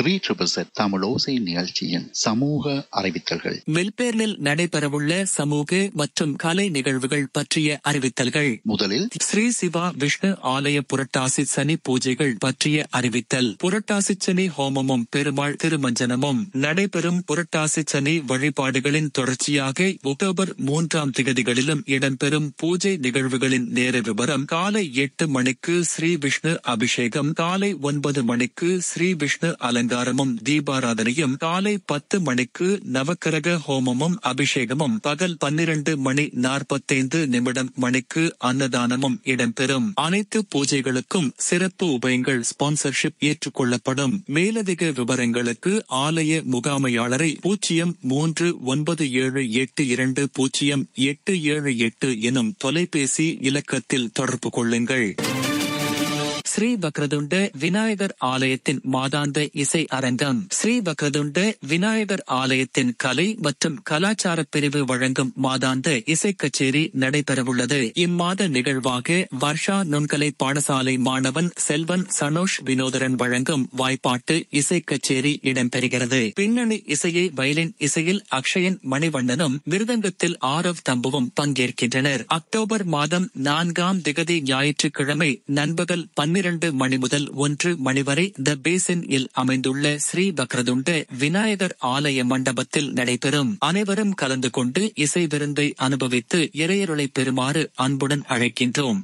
three triple set Tamil ஓசை நிகழ்ச்சியின் சமூக அறிவித்தல்கள் மெல்பேர்னில் நடைபெறவுள்ள சமூக மற்றும் கலை நிகழ்வுகள் பற்றிய அறிவித்தல்கள் முதலில் ஸ்ரீ சிவா விஷ்ணு ஆலய புரட்டாசி சனி பூஜைகள் பற்றிய அறிவித்தல் புரட்டாசி சனி ஹோமமும் பெருமாள் திருமஞ்சனமும் நடைபெறும் புரட்டாசி சனி வழிபாடுகளின் தொடர்ச்சியாக அக்டோபர் மூன்றாம் திகதிகளிலும் இடம்பெறும் பூஜை நிகழ்வுகளின் நேர விவரம் காலை எட்டு மணிக்கு ஸ்ரீ விஷ்ணு அபிஷேகம் காலை ஒன்பது மணிக்கு ஸ்ரீ விஷ்ணு அலங்காரமும் தீபாராதனையும் காலை பத்து மணிக்கு நவக்கிரக ஹோமமும் அபிஷேகமும் பகல் பன்னிரண்டு மணி நாற்பத்தைந்து நிமிடம் மணிக்கு அன்னதானமும் இடம்பெறும் அனைத்து பூஜைகளுக்கும் சிறப்பு உபயங்கள் ஸ்பான்சர்ஷிப் ஏற்றுக்கொள்ளப்படும் மேலதிக விவரங்களுக்கு ஆலய முகாமையாளரை பூஜ்ஜியம் மூன்று ஒன்பது ஏழு எட்டு இரண்டு பூஜ்ஜியம் எட்டு ஏழு எட்டு எனும் தொலைபேசி இலக்கத்தில் தொடர்பு கொள்ளுங்கள் ஸ்ரீ வக்ரதுண்ட விநாயகர் ஆலயத்தின் மாதாந்த இசை அரங்கம் ஸ்ரீ வக்ரதுண்ட விநாயகர் ஆலயத்தின் கலை மற்றும் கலாச்சார பிரிவு வழங்கும் மாதாந்த இசை கச்சேரி நடைபெறவுள்ளது இம்மாத நிகழ்வாக வர்ஷா நுண்கலை பாடசாலை மாணவன் செல்வன் சனோஷ் வினோதரன் வழங்கும் வாய்ப்பாட்டு இசை கச்சேரி இடம்பெறுகிறது பின்னணி இசையை வயலின் இசையில் அக்ஷயன் மணிவண்ணனும் மிருதங்கத்தில் ஆரவ் தம்புவும் பங்கேற்கின்றனர் அக்டோபர் மாதம் நான்காம் திகதி ஞாயிற்றுக்கிழமை நண்பகல் பன்னிரண்டு மணி முதல் ஒன்று மணி வரை த பேசின் இல் அமைந்துள்ள ஸ்ரீ பக்ரதுண்ட விநாயகர் ஆலய மண்டபத்தில் நடைபெறும் அனைவரும் கலந்து கொண்டு இசை விருந்தை அனுபவித்து இறையருளை பெறுமாறு அன்புடன் அழைக்கின்றோம்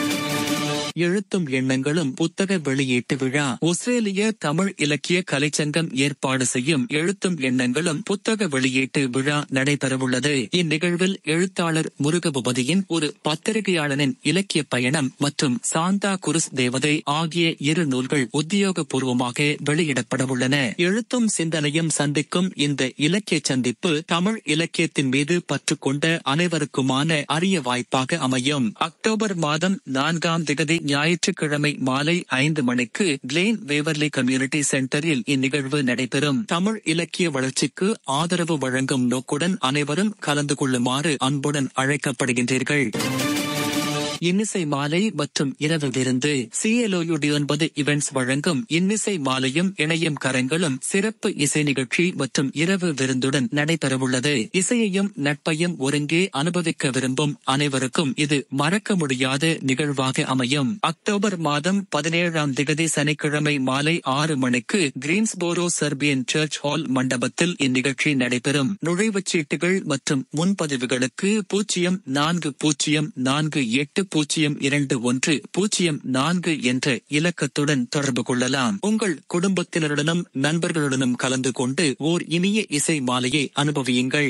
எழுத்தும் எண்ணங்களும் புத்தக வெளியீட்டு விழா ஆஸ்திரேலிய தமிழ் இலக்கிய கலைச்சங்கம் ஏற்பாடு செய்யும் எழுத்தும் எண்ணங்களும் புத்தக வெளியீட்டு விழா நடைபெறவுள்ளது இந்நிகழ்வில் எழுத்தாளர் முருகபூபதியின் ஒரு பத்திரிகையாளனின் இலக்கிய பயணம் மற்றும் சாந்தா குருஸ் தேவதை ஆகிய இரு நூல்கள் உத்தியோகபூர்வமாக வெளியிடப்படவுள்ளன எழுத்தும் சிந்தனையும் சந்திக்கும் இந்த இலக்கிய சந்திப்பு தமிழ் இலக்கியத்தின் மீது பற்று கொண்ட அனைவருக்குமான அரிய வாய்ப்பாக அமையும் அக்டோபர் மாதம் நான்காம் திகதி ஞாயிற்றுக்கிழமை மாலை ஐந்து மணிக்கு கிளேன் வேவர்லி கம்யூனிட்டி சென்டரில் இந்நிகழ்வு நடைபெறும் தமிழ் இலக்கிய வளர்ச்சிக்கு ஆதரவு வழங்கும் நோக்குடன் அனைவரும் கலந்து கொள்ளுமாறு அன்புடன் அழைக்கப்படுகின்றீர்கள் இன்னிசை மாலை மற்றும் இரவு விருந்து சிஎல்ஓயு ஒன்பது இவெண்ட்ஸ் வழங்கும் இன்னிசை மாலையும் இணையும் கரங்களும் சிறப்பு இசை நிகழ்ச்சி மற்றும் இரவு விருந்துடன் நடைபெறவுள்ளது இசையையும் நட்பையும் ஒருங்கே அனுபவிக்க விரும்பும் அனைவருக்கும் இது மறக்க முடியாத நிகழ்வாக அமையும் அக்டோபர் மாதம் பதினேழாம் திகதி சனிக்கிழமை மாலை ஆறு மணிக்கு கிரீன்ஸ்போரோ சர்பியன் சர்ச் ஹால் மண்டபத்தில் இந்நிகழ்ச்சி நடைபெறும் நுழைவுச் சீட்டுகள் மற்றும் முன்பதிவுகளுக்கு பூஜ்ஜியம் நான்கு பூஜ்ஜியம் நான்கு எட்டு பூஜ்ஜியம் இரண்டு ஒன்று பூஜ்ஜியம் நான்கு என்ற இலக்கத்துடன் தொடர்பு கொள்ளலாம் உங்கள் குடும்பத்தினருடனும் நண்பர்களுடனும் கலந்து கொண்டு ஓர் இனிய இசை மாலையை அனுபவியுங்கள்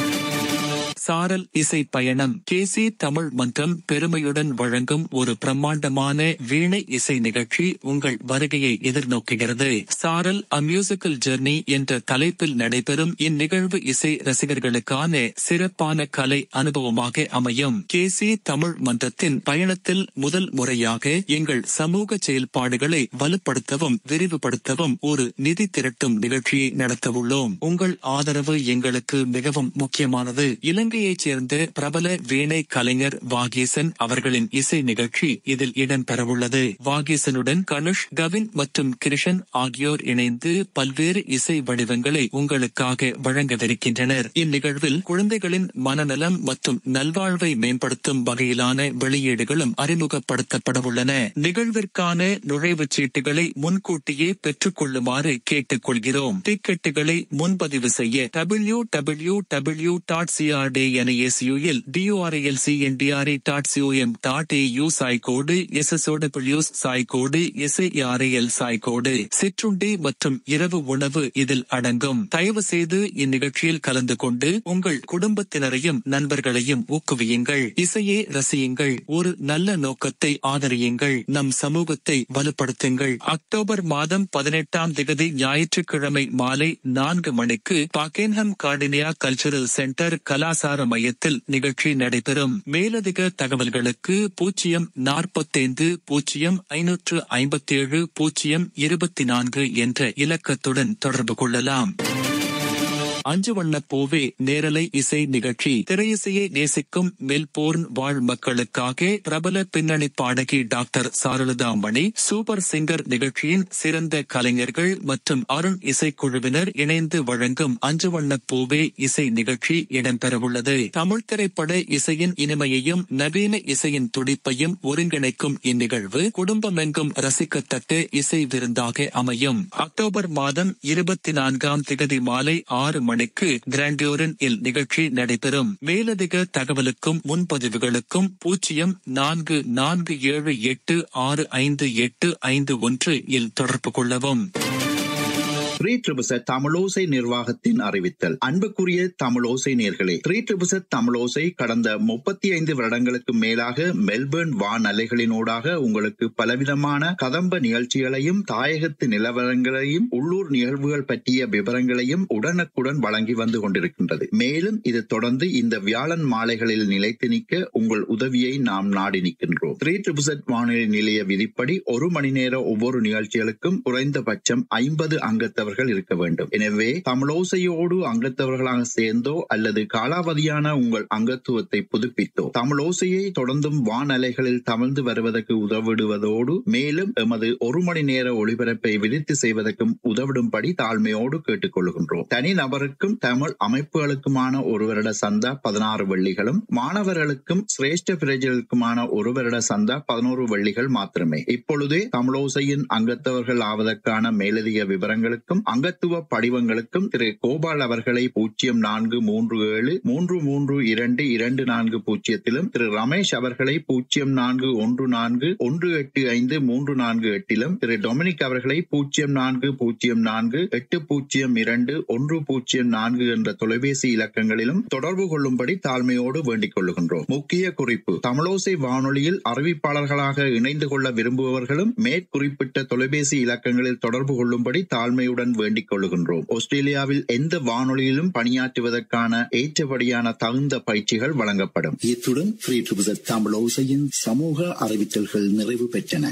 சாரல் இசை பயணம் கேசி தமிழ் மன்றம் பெருமையுடன் வழங்கும் ஒரு பிரம்மாண்டமான வீணை இசை நிகழ்ச்சி உங்கள் வருகையை எதிர்நோக்குகிறது சாரல் அ மியூசிக்கல் ஜெர்னி என்ற தலைப்பில் நடைபெறும் இந்நிகழ்வு இசை ரசிகர்களுக்கான சிறப்பான கலை அனுபவமாக அமையும் கேசி தமிழ் மன்றத்தின் பயணத்தில் முதல் முறையாக எங்கள் சமூக செயல்பாடுகளை வலுப்படுத்தவும் விரிவுபடுத்தவும் ஒரு நிதி திரட்டும் நிகழ்ச்சியை நடத்தவுள்ளோம் உங்கள் ஆதரவு எங்களுக்கு மிகவும் முக்கியமானது இலங்கையைச் சேர்ந்த பிரபல வீணை கலைஞர் வாகீசன் அவர்களின் இசை நிகழ்ச்சி இதில் இடம்பெறவுள்ளது வாகீசனுடன் கனுஷ் கவின் மற்றும் கிருஷன் ஆகியோர் இணைந்து பல்வேறு இசை வடிவங்களை உங்களுக்காக வழங்கவிருக்கின்றனர் இந்நிகழ்வில் குழந்தைகளின் மனநலம் மற்றும் நல்வாழ்வை மேம்படுத்தும் வகையிலான வெளியீடுகளும் அறிமுகப்படுத்தப்படவுள்ளன நிகழ்விற்கான நுழைவுச் சீட்டுகளை முன்கூட்டியே பெற்றுக் கொள்ளுமாறு கேட்டுக் கொள்கிறோம் டிக்கெட்டுகளை முன்பதிவு செய்ய W W W dot C R T N S U L T U R L C N T R A dot C O M dot A U சாய்கோடு எஸ்எஸ்ஓடபிள்யூ சாய்கோடு எஸ்ஐஆர்ஏஎல் சாய்கோடு சிற்றுண்டி மற்றும் இரவு உணவு இதில் அடங்கும் தயவு செய்து இந்நிகழ்ச்சியில் கலந்து கொண்டு உங்கள் குடும்பத்தினரையும் நண்பர்களையும் ஊக்குவியுங்கள் இசையை ரசியுங்கள் ஒரு நல்ல நோக்கத்தை ஆதரியுங்கள் நம் சமூகத்தை வலுப்படுத்துங்கள் அக்டோபர் மாதம் பதினெட்டாம் திகதி ஞாயிற்றுக்கிழமை மாலை நான்கு மணிக்கு பாக்கேன்ஹம் கார்டினியா கல்ச்சரல் சென்டர் கலாசார மையத்தில் நிகழ்ச்சி நடைபெறும் மேலதிக தகவல்களுக்கு பூஜ்ஜியம் நாற்பத்தைந்து பூஜ்ஜியம் ஐநூற்று ஐம்பத்தேழு பூஜ்ஜியம் இருபத்தி நான்கு என்ற இலக்கத்துடன் தொடர்பு கொள்ளலாம் அஞ்சு வண்ண பூவே நேரலை இசை நிகழ்ச்சி திரையிசையை நேசிக்கும் மெல்போர்ன் வாழ் மக்களுக்காக பிரபல பின்னணி பாடகி doctor Charulatha Mani super singer நிகழ்ச்சியின் சிறந்த கலைஞர்கள் மற்றும் அருண் இசைக்குழுவினர் இணைந்து வழங்கும் அஞ்சு வண்ண பூவே இசை நிகழ்ச்சி இடம்பெறவுள்ளது தமிழ் திரைப்பட இசையின் இனிமையையும் நவீன இசையின் துடிப்பையும் ஒருங்கிணைக்கும் இந்நிகழ்வு குடும்பமெங்கும் ரசிக்கத்தக்க இசை விருந்தாக அமையும் அக்டோபர் மாதம் இருபத்தி நான்காம் திகதி மாலை ஆறு மணிக்கு கிராண்டியோரன் இல் நிகழ்ச்சி நடைபெறும் மேலதிக தகவலுக்கும் முன்பதிவுகளுக்கும் பூஜ்ஜியம் நான்கு நான்கு ஏழு எட்டு ஆறு ஐந்து எட்டு ஐந்து ஒன்று இல் தொடர்பு கொள்ளவும் த்ரீ ட்ரிபிசட் தமிழோசை நிர்வாகத்தின் அறிவித்தல் அன்புக்குரிய தமிழோசை நேர்களே த்ரீ ட்ரிபிசட் தமிழோசை கடந்த முப்பத்தி ஐந்து வருடங்களுக்கு மேலாக மெல்பர்ன் வான் அலைகளினூடாக உங்களுக்கு பலவிதமான கதம்ப நிகழ்ச்சிகளையும் தாயகத்து நிலவரங்களையும் உள்ளூர் நிகழ்வுகள் பற்றிய விவரங்களையும் உடனுக்குடன் வழங்கி வந்து கொண்டிருக்கின்றது மேலும் இது தொடர்ந்து இந்த வியாழன் மாலைகளில் நிலைத்து நிற்க உங்கள் உதவியை நாம் நாடி நிற்கின்றோம் த்ரீ ட்ரிபிசட் வானொலி நிலைய விதிப்படி ஒரு மணி நேர ஒவ்வொரு நிகழ்ச்சிகளுக்கும் குறைந்தபட்சம் ஐம்பது அங்கத்தவர்கள் இருக்க வேண்டும் எனவே தமிழோசையோடு அங்கத்தவர்களாக சேர்ந்தோ அல்லது காலாவதியான உங்கள் அங்கத்துவத்தை புதுப்பித்தோ தமிழோசையை தொடர்ந்தும் வானலைகளில் தமிழ்ந்து வருவதற்கு உதவிடுவதோடு மேலும் எமது ஒரு மணி நேர ஒளிபரப்பை விரித்து செய்வதற்கும் உதவிடும்படி தாழ்மையோடு கேட்டுக்கொள்கின்றோம் தனி நபருக்கும் தமிழ் அமைப்புகளுக்குமான ஒரு வருட சந்தா பதினாறு வெள்ளிகளும் மாணவர்களுக்கும் சிரேஷ்ட பிரஜர்களுக்குமான ஒரு வருட சந்தா பதினோரு வெள்ளிகள் மாத்திரமே இப்பொழுதே தமிழோசையின் அங்கத்தவர்கள் ஆவதற்கான மேலதிக விவரங்களுக்கும் அங்கத்துவ படிவங்களுக்கும் திரு கோபால் அவர்களை பூஜ்ஜியம் நான்கு மூன்று ஏழு மூன்று மூன்று இரண்டு இரண்டு நான்கு பூஜ்ஜியத்திலும் திரு ரமேஷ் அவர்களை பூஜ்ஜியம் நான்கு ஒன்று நான்கு ஒன்று எட்டு ஐந்து மூன்று நான்கு எட்டிலும் திரு டொமினிக் அவர்களை பூஜ்ஜியம் நான்கு பூஜ்ஜியம் நான்கு எட்டு பூஜ்ஜியம் இரண்டு ஒன்று பூஜ்ஜியம் நான்கு என்ற தொலைபேசி இலக்கங்களிலும் தொடர்பு கொள்ளும்படி தாழ்மையோடு வேண்டிக் கொள்ளுகின்றோம் முக்கிய குறிப்பு தமிழோசை வானொலியில் அறிவிப்பாளர்களாக இணைந்து கொள்ள விரும்புபவர்களும் மேற்குறிப்பிட்ட தொலைபேசி இலக்கங்களில் தொடர்பு கொள்ளும்படி தாழ்மையுடன் வேண்டிக் கொள்ளுகின்றோம் ஆஸ்திரேலியாவில் எந்த வானொலியிலும் பணியாற்றுவதற்கான ஏற்றபடியான தகுந்த பயிற்சிகள் வழங்கப்படும் இத்துடன் ஃப்ரீ ட்ரிபிசட் தமிழ் ஓசையின் சமூக அறிவித்தல்கள் நிறைவு பெற்றன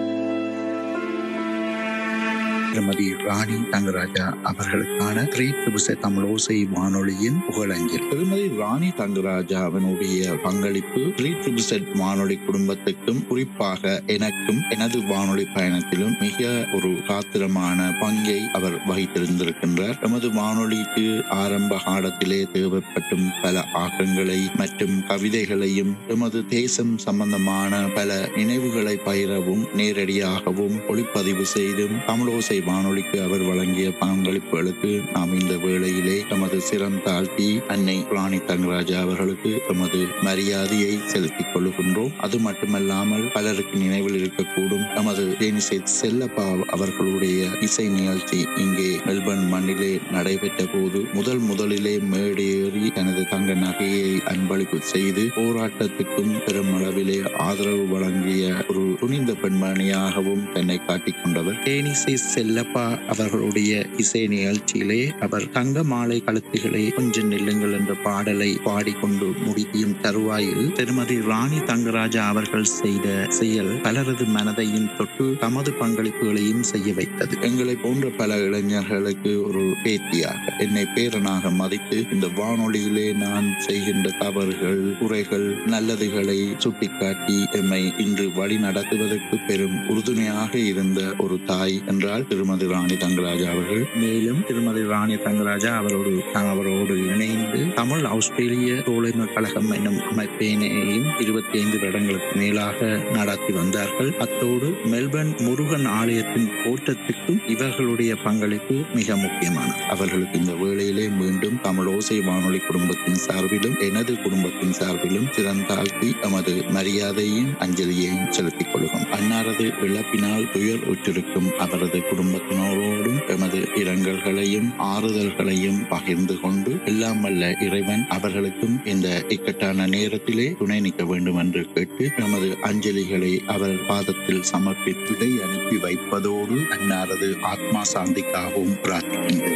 திருமதி ராணி தங்கராஜா அவர்களுக்கான த்ரீ ட்ரிபிச தமிழ் ஓசை வானொலியின் புகழஞ்சல் திருமதி ராணி தங்கராஜா அவனுடைய பங்களிப்பு த்ரீ ட்ரிபிசெட் வானொலி குடும்பத்துக்கும் குறிப்பாக எனக்கும் எனது வானொலி பயணத்திலும் மிக ஒரு காத்திரமான பங்கை அவர் வகித்திருந்திருக்கின்றார் எமது வானொலிக்கு ஆரம்ப காலத்திலே தேவைப்பட்டும் பல ஆக்கங்களை மற்றும் கவிதைகளையும் எமது தேசம் சம்பந்தமான பல நினைவுகளை பகிரவும் நேரடியாகவும் ஒளிப்பதிவு செய்தும் தமிழோசை வானொலிக்கு அவர் வழங்கிய பங்களிப்புகளுக்கு நாம் இந்த வேளையிலே தமது சிரம் தாழ்த்தி அன்னை ராணி தங்கராஜா அவர்களுக்கு தமது மரியாதையை செலுத்திக் கொள்ளுகின்றோம் அது மட்டுமல்லாமல் பலருக்கு நினைவில் இருக்கக்கூடும் நமது தேனிசை செல்லப்பா அவர்களுடைய இசை நிகழ்ச்சி இங்கே மெல்பர்ன் மண்ணிலே நடைபெற்ற போது முதல் முதலிலே மேடேறி தனது தங்க நகையை அன்பளிப்பு செய்து போராட்டத்துக்கும் பெருமளவிலே ஆதரவு வழங்கிய ஒரு துணிந்த பெண்மணியாகவும் தன்னை காட்டிக் கொண்டவர் தேனிசை செல்லப்பா அவர்களுடைய இசை நிகழ்ச்சியிலே அவர் தங்க மாலை கழுத்துகளை கொஞ்சம் நில்லுங்கள் என்ற பாடலை பாடிக்கொண்டு முடியும் தருவாயில் திருமதி ராணி தங்கராஜா அவர்கள் செய்த செயல் பலரது மனதையும் தொட்டு தமது பங்களிப்புகளையும் செய்ய வைத்தது எங்களை போன்ற பல இளைஞர்களுக்கு ஒரு பேத்தியாக என்னை பேரனாக மதித்து இந்த வானொலியிலே நான் செய்கின்ற தவறுகள் குறைகள் நல்லதுகளை சுட்டிக்காட்டி எம்மை இன்று வழி நடத்துவதற்கு பெரும் உறுதுணையாக இருந்த ஒரு தாய் என்றால் திருமதி ராணி தங்கராஜா அவர்கள் மேலும் திருமதி ராணி தங்கராஜா அவரோடு அவரோடு இணைந்து தமிழ் ஆஸ்திரேலிய தோழமை கழகம் என்னும் அமைப்பினையும் இருபத்தி ஐந்து வருடங்களுக்கு மேலாக நடத்தி வந்தார்கள் அத்தோடு மெல்பர்ன் முருகன் ஆலயத்தின் தோற்றத்துக்கும் இவர்களுடைய பங்களிப்பு மிக முக்கியமானது அவர்களுக்கு இந்த வேளையிலே மீண்டும் தமிழ் ஓசை வானொலி குடும்பத்தின் சார்பிலும் எனது குடும்பத்தின் சார்பிலும் சிறந்தாழ்த்தி தமது மரியாதையும் அஞ்சலியையும் செலுத்திக் கொள்கிறோம் அன்னாரது இழப்பினால் துயர் உற்றிருக்கும் அவரது குடும்பத்தினரோடும் எமது இரங்கல்களையும் ஆறுதல்களையும் பகிர்ந்து கொண்டு எல்லாம் வல்ல இறைவன் அவர்களுக்கும் இந்த இக்கட்டான நேரத்திலே துணை நிற்க வேண்டும் என்று கேட்டு நமது அஞ்சலிகளை அவர் பாதத்தில் சமர்ப்பித்து விடை அனுப்பி வைப்பதோடு அன்னாரது ஆத்மா சாந்திக்காகவும் பிரார்த்திக்கின்றோம்